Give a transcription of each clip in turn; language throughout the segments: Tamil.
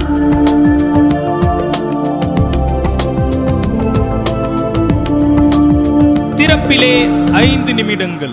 திறப்பிலே ஐந்து நிமிடங்கள்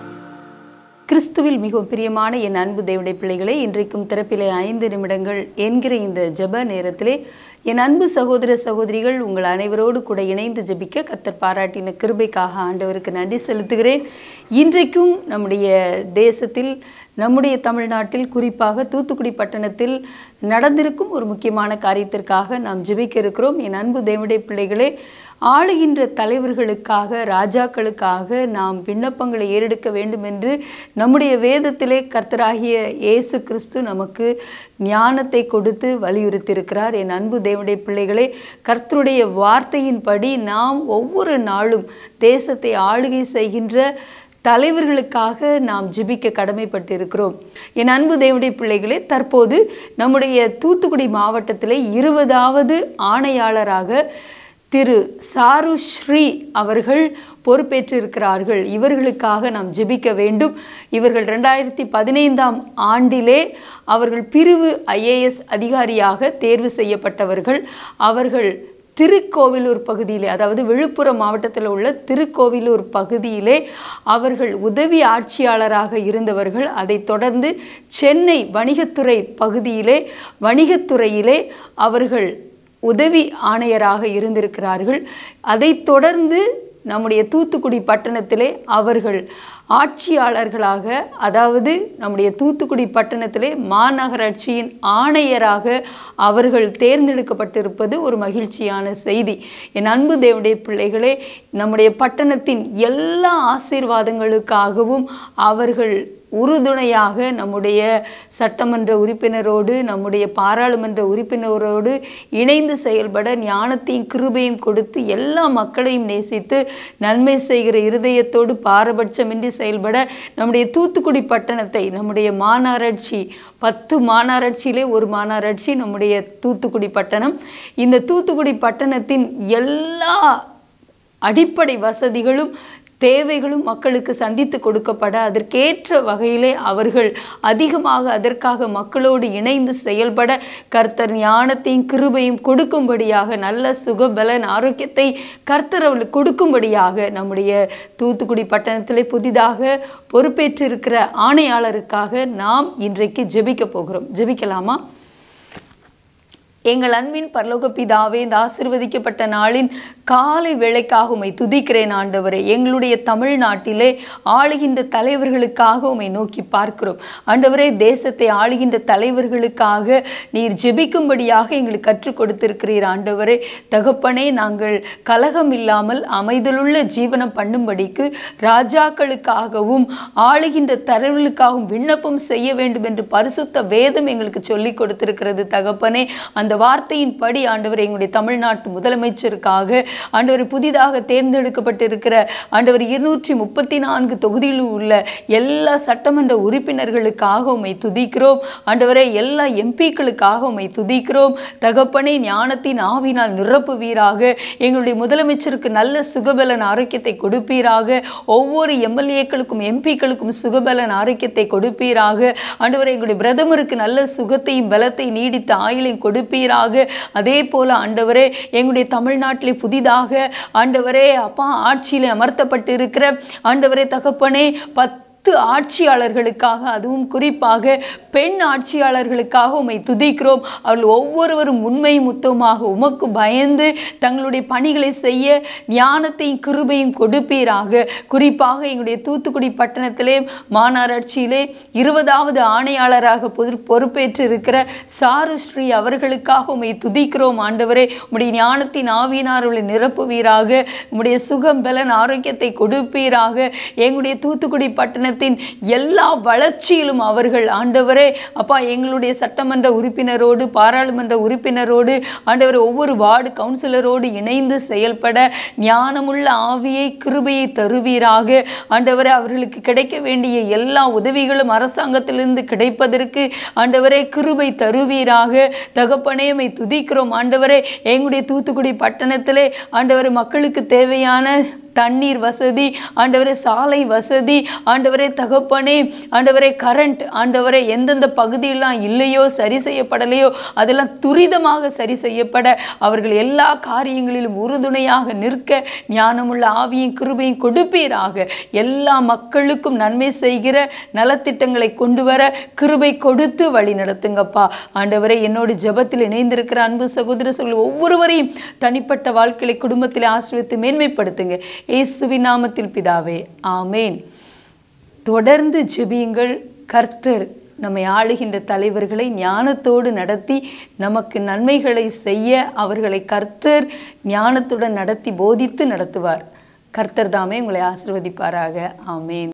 கிறிஸ்துவில் மிகவும் பிரியமான என் அன்பு தேவடைய பிள்ளைகளே இன்றைக்கும் திறப்பிலே ஐந்து நிமிடங்கள் என்கிற இந்த ஜெப நேரத்திலே என் அன்பு சகோதர சகோதரிகள் உங்கள் அனைவரோடு கூட இணைந்து ஜெபிக்க கத்தர் பாராட்டின கிருபைக்காக ஆண்டவருக்கு நன்றி செலுத்துகிறேன் இன்றைக்கும் நம்முடைய தேசத்தில் நம்முடைய தமிழ்நாட்டில் குறிப்பாக தூத்துக்குடி பட்டணத்தில் நடந்திருக்கும் ஒரு முக்கியமான காரியத்திற்காக நாம் ஜெபிக்க இருக்கிறோம் என் அன்பு தேவடைய பிள்ளைகளே ஆளுகின்ற தலைவர்களுக்காக ராஜாக்களுக்காக நாம் விண்ணப்பங்களை ஏறெடுக்க வேண்டும் என்று நம்முடைய வேதத்திலே கர்த்தராகிய இயேசு கிறிஸ்து நமக்கு ஞானத்தை கொடுத்து வலியுறுத்தியிருக்கிறார் என் அன்பு தேவனுடைய பிள்ளைகளே கர்த்தருடைய வார்த்தையின்படி நாம் ஒவ்வொரு நாளும் தேசத்தை ஆளுகை செய்கின்ற தலைவர்களுக்காக நாம் ஜிபிக்க கடமைப்பட்டிருக்கிறோம் என் அன்பு தேவனுடைய பிள்ளைகளே தற்போது நம்முடைய தூத்துக்குடி மாவட்டத்திலே இருபதாவது ஆணையாளராக திரு சாரு ஸ்ரீ அவர்கள் பொறுப்பேற்றிருக்கிறார்கள் இவர்களுக்காக நாம் ஜெபிக்க வேண்டும் இவர்கள் ரெண்டாயிரத்தி பதினைந்தாம் ஆண்டிலே அவர்கள் பிரிவு ஐஏஎஸ் அதிகாரியாக தேர்வு செய்யப்பட்டவர்கள் அவர்கள் திருக்கோவிலூர் பகுதியிலே அதாவது விழுப்புரம் மாவட்டத்தில் உள்ள திருக்கோவிலூர் பகுதியிலே அவர்கள் உதவி ஆட்சியாளராக இருந்தவர்கள் அதைத் தொடர்ந்து சென்னை வணிகத்துறை பகுதியிலே வணிகத்துறையிலே அவர்கள் உதவி ஆணையராக இருந்திருக்கிறார்கள் அதைத் தொடர்ந்து நம்முடைய தூத்துக்குடி பட்டணத்திலே அவர்கள் ஆட்சியாளர்களாக அதாவது நம்முடைய தூத்துக்குடி பட்டணத்திலே மாநகராட்சியின் ஆணையராக அவர்கள் தேர்ந்தெடுக்கப்பட்டிருப்பது ஒரு மகிழ்ச்சியான செய்தி என் அன்பு தேவனுடைய பிள்ளைகளே நம்முடைய பட்டணத்தின் எல்லா ஆசீர்வாதங்களுக்காகவும் அவர்கள் உறுதுணையாக நம்முடைய சட்டமன்ற உறுப்பினரோடு நம்முடைய பாராளுமன்ற உறுப்பினரோடு இணைந்து செயல்பட ஞானத்தையும் கிருபையும் கொடுத்து எல்லா மக்களையும் நேசித்து நன்மை செய்கிற இருதயத்தோடு பாரபட்சமின்றி செயல்பட நம்முடைய தூத்துக்குடி பட்டணத்தை நம்முடைய மாநகராட்சி பத்து மாநகராட்சியிலே ஒரு மாநகராட்சி நம்முடைய தூத்துக்குடி பட்டணம் இந்த தூத்துக்குடி பட்டணத்தின் எல்லா அடிப்படை வசதிகளும் தேவைகளும் மக்களுக்கு சந்தித்து கொடுக்கப்பட அதற்கேற்ற வகையிலே அவர்கள் அதிகமாக அதற்காக மக்களோடு இணைந்து செயல்பட கர்த்தர் ஞானத்தையும் கிருபையும் கொடுக்கும்படியாக நல்ல சுகபலன் ஆரோக்கியத்தை கர்த்தர் அவர்களுக்கு கொடுக்கும்படியாக நம்முடைய தூத்துக்குடி பட்டணத்திலே புதிதாக பொறுப்பேற்றிருக்கிற ஆணையாளருக்காக நாம் இன்றைக்கு ஜெபிக்க போகிறோம் ஜெபிக்கலாமா எங்கள் அன்பின் பரலோக பிதாவே இந்த ஆசிர்வதிக்கப்பட்ட நாளின் காலை வேளைக்காக உமை துதிக்கிறேன் ஆண்டவரே எங்களுடைய தமிழ்நாட்டிலே ஆளுகின்ற தலைவர்களுக்காக உமை நோக்கி பார்க்கிறோம் ஆண்டவரே தேசத்தை ஆளுகின்ற தலைவர்களுக்காக நீர் ஜெபிக்கும்படியாக எங்களுக்கு கற்றுக் கொடுத்திருக்கிறீர் ஆண்டவரே தகப்பனே நாங்கள் கலகம் இல்லாமல் அமைதலுள்ள ஜீவனம் பண்ணும்படிக்கு ராஜாக்களுக்காகவும் ஆளுகின்ற தலைவர்களுக்காகவும் விண்ணப்பம் செய்ய வேண்டும் என்று பரிசுத்த வேதம் எங்களுக்கு சொல்லிக் கொடுத்திருக்கிறது தகப்பனே அந்த வார்த்தையின்படி ஆண்டவர் எங்களுடைய தமிழ்நாட்டு முதலமைச்சருக்காக ஆண்டவர் புதிதாக தேர்ந்தெடுக்கப்பட்டிருக்கிற ஆண்டவர் இருநூற்றி முப்பத்தி நான்கு தொகுதியில் உள்ள எல்லா சட்டமன்ற உறுப்பினர்களுக்காக உம்மை துதிக்கிறோம் ஆண்டவரே எல்லா எம்பிக்களுக்காக உம்மை துதிக்கிறோம் தகப்பனே ஞானத்தின் ஆவினால் நிரப்புவீராக எங்களுடைய முதலமைச்சருக்கு நல்ல சுகபலன் ஆரோக்கியத்தை கொடுப்பீராக ஒவ்வொரு எம்எல்ஏக்களுக்கும் எம்பிக்களுக்கும் சுகபலன் ஆரோக்கியத்தை கொடுப்பீராக ஆண்டவரே எங்களுடைய பிரதமருக்கு நல்ல சுகத்தையும் பலத்தை நீடித்த ஆயுளையும் கொடுப்பீராக அதே போல ஆண்டவரே எங்களுடைய தமிழ்நாட்டிலே புதிதாக ஆண்டவரே அப்பா ஆட்சியிலே அமர்த்தப்பட்டு இருக்கிற ஆண்டவரே தகப்பனே பத்து ஆட்சியாளர்களுக்காக அதுவும் குறிப்பாக பெண் ஆட்சியாளர்களுக்காக உம்மை துதிக்கிறோம் அவர்கள் ஒவ்வொருவரும் உண்மை முத்தமாக உமக்கு பயந்து தங்களுடைய பணிகளை செய்ய ஞானத்தையும் கிருபையும் கொடுப்பீராக குறிப்பாக எங்களுடைய தூத்துக்குடி பட்டணத்திலே மாநகராட்சியிலே இருபதாவது ஆணையாளராக பொது பொறுப்பேற்றிருக்கிற சாரு ஸ்ரீ அவர்களுக்காக உம்மை துதிக்கிறோம் ஆண்டவரே உம்முடைய ஞானத்தின் ஆவியினார்களை நிரப்புவீராக உம்முடைய சுகம் பலன் ஆரோக்கியத்தை கொடுப்பீராக எங்களுடைய தூத்துக்குடி பட்டணத்தின் எல்லா வளர்ச்சியிலும் அவர்கள் ஆண்டவரே அப்பா எங்களுடைய சட்டமன்ற உறுப்பினரோடு பாராளுமன்ற உறுப்பினரோடு ஆண்டவர் ஒவ்வொரு வார்டு கவுன்சிலரோடு இணைந்து செயல்பட ஞானமுள்ள ஆவியை கிருபையை தருவீராக ஆண்டவரே அவர்களுக்கு கிடைக்க வேண்டிய எல்லா உதவிகளும் அரசாங்கத்திலிருந்து கிடைப்பதற்கு ஆண்டவரே கிருபை தருவீராக தகப்பனேமை துதிக்கிறோம் ஆண்டவரே எங்களுடைய தூத்துக்குடி பட்டணத்திலே ஆண்டவரே மக்களுக்கு தேவையான தண்ணீர் வசதி ஆண்டவரே சாலை வசதி ஆண்டவரே தகப்பனே ஆண்டவரே கரண்ட் ஆண்டவரே எந்தெந்த பகுதியெல்லாம் இல்லையோ சரி செய்யப்படலையோ அதெல்லாம் துரிதமாக சரி செய்யப்பட அவர்கள் எல்லா காரியங்களிலும் உறுதுணையாக நிற்க ஞானமுள்ள ஆவியும் கிருபையும் கொடுப்பீராக எல்லா மக்களுக்கும் நன்மை செய்கிற நலத்திட்டங்களை கொண்டு வர கிருபை கொடுத்து வழி நடத்துங்கப்பா ஆண்டவரே என்னோடு ஜெபத்தில் இணைந்திருக்கிற அன்பு சகோதர சகோதரி ஒவ்வொருவரையும் தனிப்பட்ட வாழ்க்கையை குடும்பத்தில் ஆசிரியத்து மேன்மைப்படுத்துங்க இயேசுவின் நாமத்தில் பிதாவே ஆமேன் தொடர்ந்து ஜெபியுங்கள் கர்த்தர் நம்மை ஆளுகின்ற தலைவர்களை ஞானத்தோடு நடத்தி நமக்கு நன்மைகளை செய்ய அவர்களை கர்த்தர் ஞானத்துடன் நடத்தி போதித்து நடத்துவார் கர்த்தர் தாமே உங்களை ஆசிர்வதிப்பாராக ஆமேன்